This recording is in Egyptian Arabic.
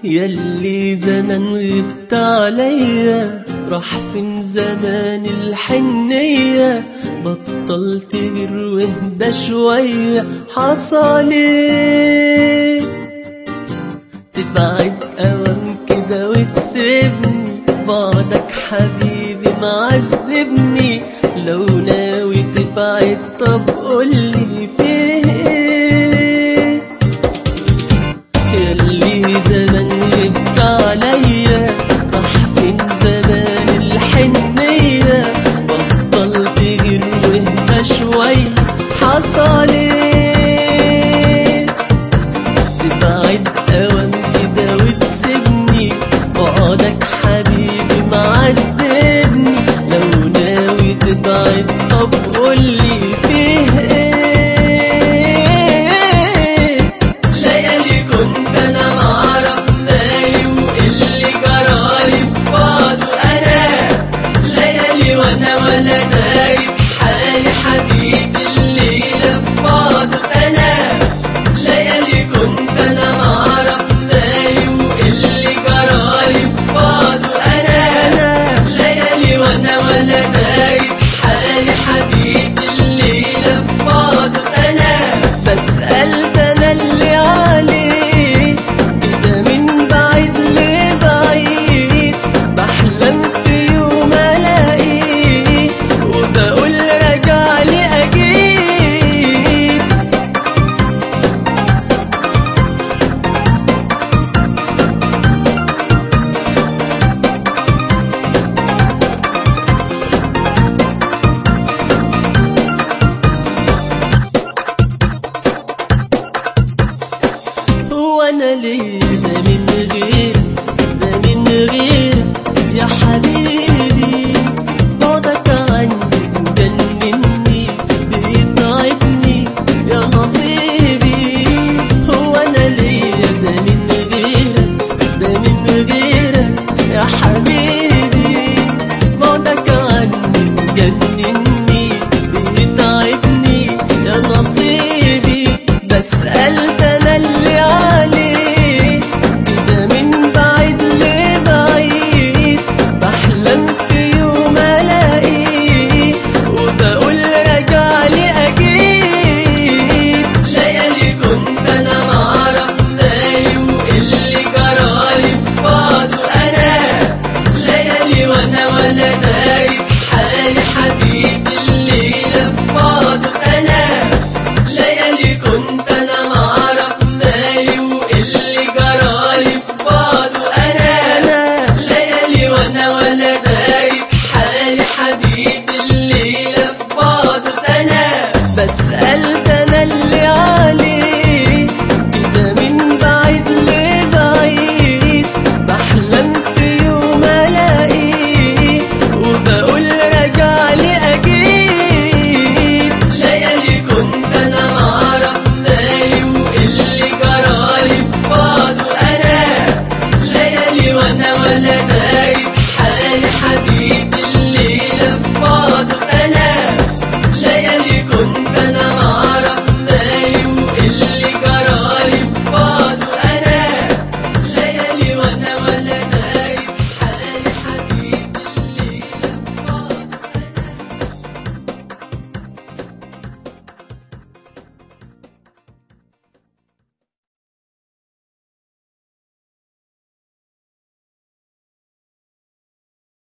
يلي زمان غبت عليا راح فين زمان الحنية بطلت غير واهدى شوية حصل ايه تبعد اوام كده وتسيبني بعدك حبيبي معذبني لو ناوي تبعد طب قولي فيه ايه يلي زمان غبت عليا راح فين زمان الحنية بطلت غير واهدى شوي حصل ايه تبعد اوام كده وتسيبني بعدك حبيبي معذبني لو ناوي تبعد طب قولي فيه ايه ليالي كنت انا معرف مالي واللي جرالي في بعضه انا ليالي وانا ولا دايب حالي حبيبي الليله في بعض سنه ليالي كنت انا معرف مالي واللي جرالي في بعضه انا ليالي وانا ولا دايب حالي حبيبي الليله في بعض سنه بسأل ده انا اللي عليه كده من بعيد لبعيد بحلم في يوم الاقيه وبقول راجع لي اجيب هو انا ليه ده من غير ده من غير يا حبيبي بعدك عني مجنني بيتعبني يا نصيبي هو انا ليه ده من غيرك ده من غيرك يا حبيبي بعدك عني مجنني